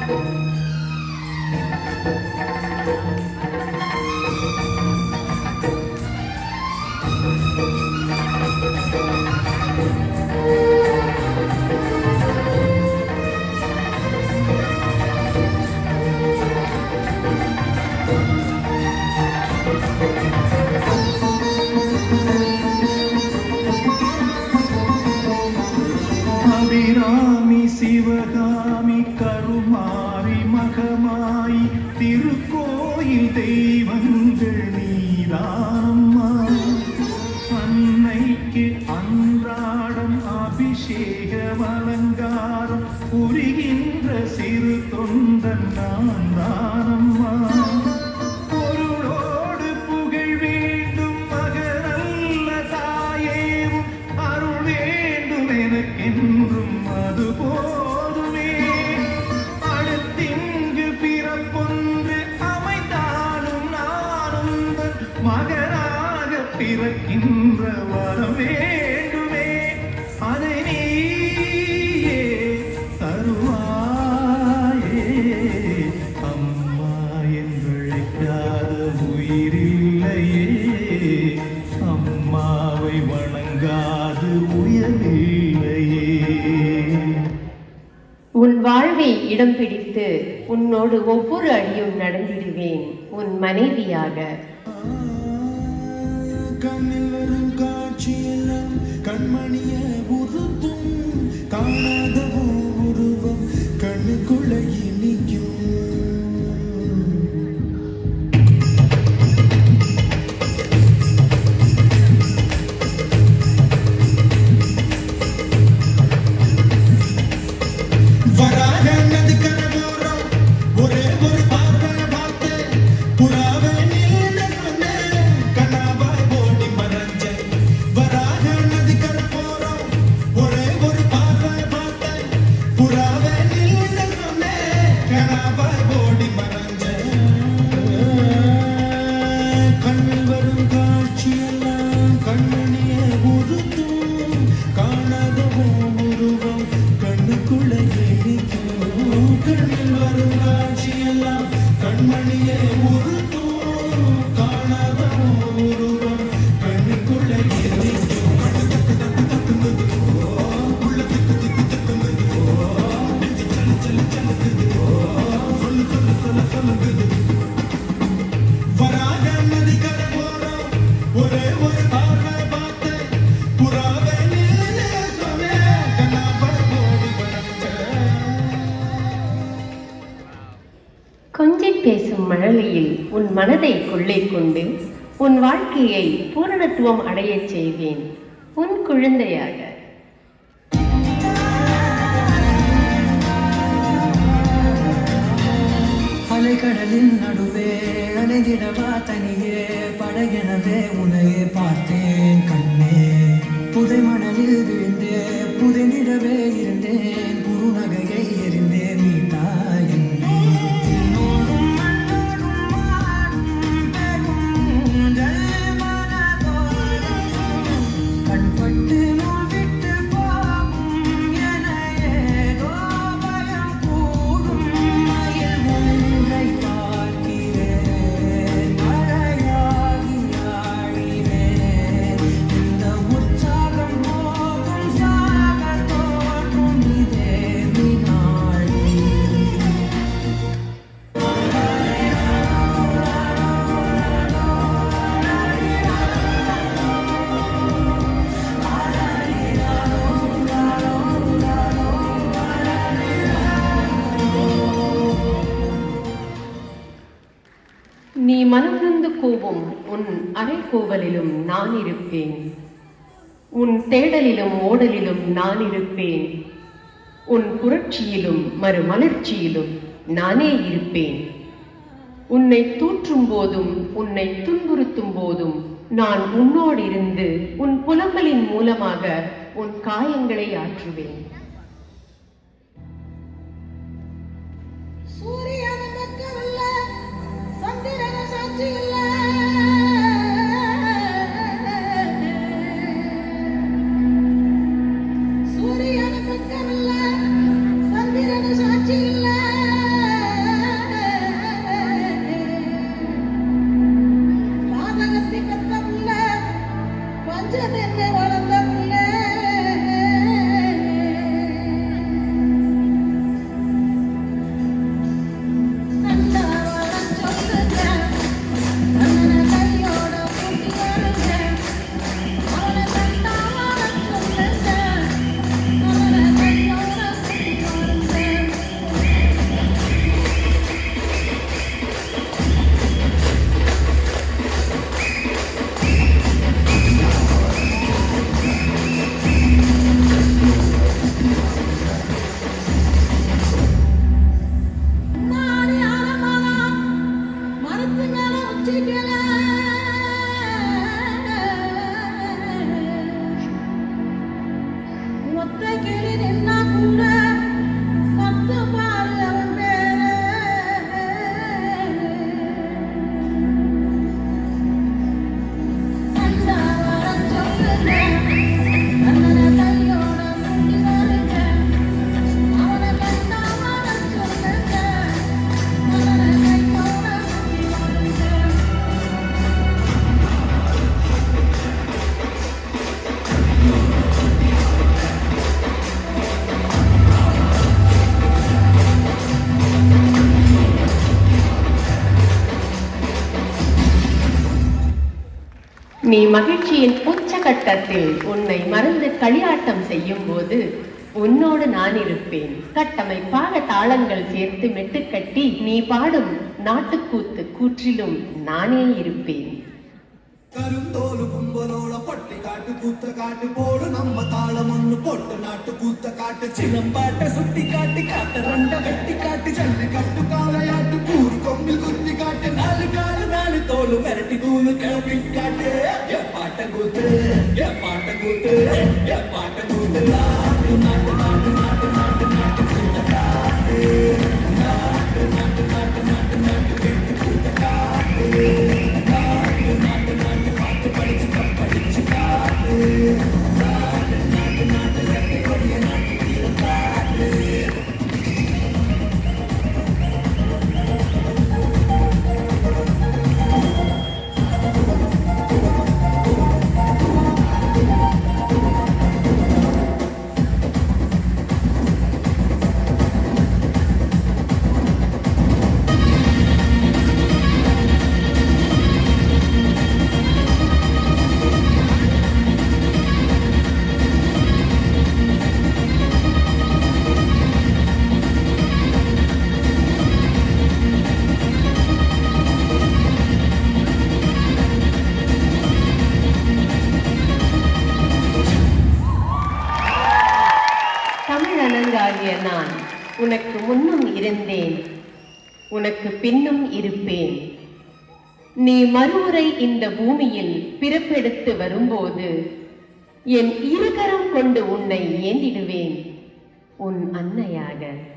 அபிராமி சிவகாமி கருமாரி மகமாயி திருக்கோயில் தெய்வங்கள் நீதானம்மா அன்னைக்கு அன்றாடம் அபிஷேக அலங்காரம் புரிகின்ற சிறு தொண்டன் நான் தானம்மா பொருளோடு புகழ் வேண்டும் மகனல்ல தாயேவும் அருள் வேண்டும் எனக்கென்றும் அது போதுமே அடுத்திங்கு பிறப்பொன்று அமைந்தாலும் நானும் உந்தன் மகனாக பிறக்கின்ற வரம் வேண்டுமே அதை நீயே தருவாயே அம்மா என்றழைக்காத உயிரில்லையே அம்மாவை வணங்காது உயரில்லையே உன் வாழ்வை இடம் பிடித்து உன்னோடு ஒவ்வொரு அடியும் நடந்திடுவேன் உன் மனைவியாக கண்ணில் வரும் காட்சியெல்லாம் கண்மணிய உறுத்தும் காணாத உருவம் கண்ணுக்குள்ள இனிக்கும் வராக நதிக்கரை ஓரம் ஒரே ஒரு பார்வை பார்த்து புறாவை நின்னு சொன்னேன் கனாவாய் ஓடி மறைஞ்சேன் வராக நதிக்கரை ஓரம் ஒரே ஒரு பார்வை பார்த்தேன் புறாவை நின்னு சொன்னேன் கனாவாய் ஓடி மறைஞ்சேன் கண்ணில் வரும் காட்சியெல்லாம் கண்மணிய உறுத்தும் காணாத உருவம் கண்ணுக்குள்ள இனிக்கும் கண்ணில் வரும் காட்சியெல்லாம் கண்மணிய உறுத்தும் காணாத உருவம் கண்ணுக்குள்ள இனிக்கும் வராக நதிக்கரை ஓரம் ஒரே ஒரு பார்வை பார்த்தேன் புறாவை நின்னு சொன்னேன் கண்ணாவை ஓடி வளர்த்தேன் கொஞ்சி பேசும் மழலையில் உன் மனதை கொள்ளை கொண்டு உன் வாழ்க்கையை பூரணத்துவம் அடையச் செய்வேன் உன் குழந்தையாக அலைக்கடலின் நடுவே அலைந்திடவா தனியே படகெனவே உனையே பார்த்தேன் கண்ணே புதை மணலில் விழுந்தே புதைந்திடவே இருந்தேன் குறுநகையை எறிந்தே மீட்டா என்னை உன்னோடும் மண்ணோடும் வாடும் பெருங்கடல் மனதோடும் கண்பட்டு நூல் விட்டு போகும் என ஏதோ பயம் கூடும் மயில் ஒன்றை பார்க்கிறேன் மழையாகி ஆடினேன் இந்த உற்சாகம் போகும் சாக தோற்றும் இதே வினாடி நீ மனதிருந்து கூவும் உன் அரைக்கூவலிலும் நான் இருப்பேன் உன் தேடலிலும் ஓடலிலும் நான் இருப்பேன் உன் புரட்சியிலும் மறுமலர்ச்சியிலும் நானே இருப்பேன் உன்னை தூற்றும் போதும் உன்னை துன்புறுத்தும் போதும் நான் உன்னோடு இருந்து உன் புலம்பலின் மூலமாக உன் காயங்களை ஆற்றுவேன் சூரியன பக்கமில்ல சந்திரன சாட்சி இல்ல சூரியன பக்கமில்ல சந்திரன சாட்சி இல்ல நீ மகிழ்ச்சியின் உச்சகட்டத்தில் உன்னை மறந்து களியாட்டம் செய்யும் போது உன்னோடு நான் இருப்பேன் கட்டமைப்பாக தாளங்கள் சேர்த்து மெட்டுக்கட்டி நீ பாடும் நாட்டுக்கூத்து கூற்றிலும் நானே இருப்பேன் கருந்தோலு கும்பலோட பட்டி காட்டு கூத்த காட்டு போடு நம்ம தாளம் ஒண்ணு போட்டு நாட்டு கூத்த காட்டு சிலம்பாட்ட சுத்தி காட்டி காட்ட ரெண்ட வெட்டி காட்டி ஜல்லி கட்டு காளையாட்டு கூறு கொம்பில் குத்தி காட்டு நாலு காலு நாலு தோலு மிரட்டி தூளு கிளப்பி காட்டு ஏ பாட்ட கூத்து ஏ பாட்ட கூத்து ஏ பாட்ட கூத்து நாட்டு நாட்டு நாட்டு நாட்டு நாட்டு நாட்டு கூத்த காட்டு நாட்டு நாட்டு நாட்டு நாட்டு நாட்டு வெட்டி கூத்த காட்டு நாட்டு நாட்டு நாட்டு பாட்டு படிச்சு படிச்சு காட்டு நாட்டு நாட்டு நாட்டு கட்டி கொடிய நாட்டு கீழ காட்டு தமிழனங்காகிய நான் உனக்கு முன்னும் இருந்தேன் உனக்கு பின்னும் இருப்பேன் நீ மறுமுறை இந்த பூமியில் பிறப்பெடுத்து வரும்போது என் இருகரம் கொண்டு உன்னை ஏந்திடுவேன் உன் அன்னையாக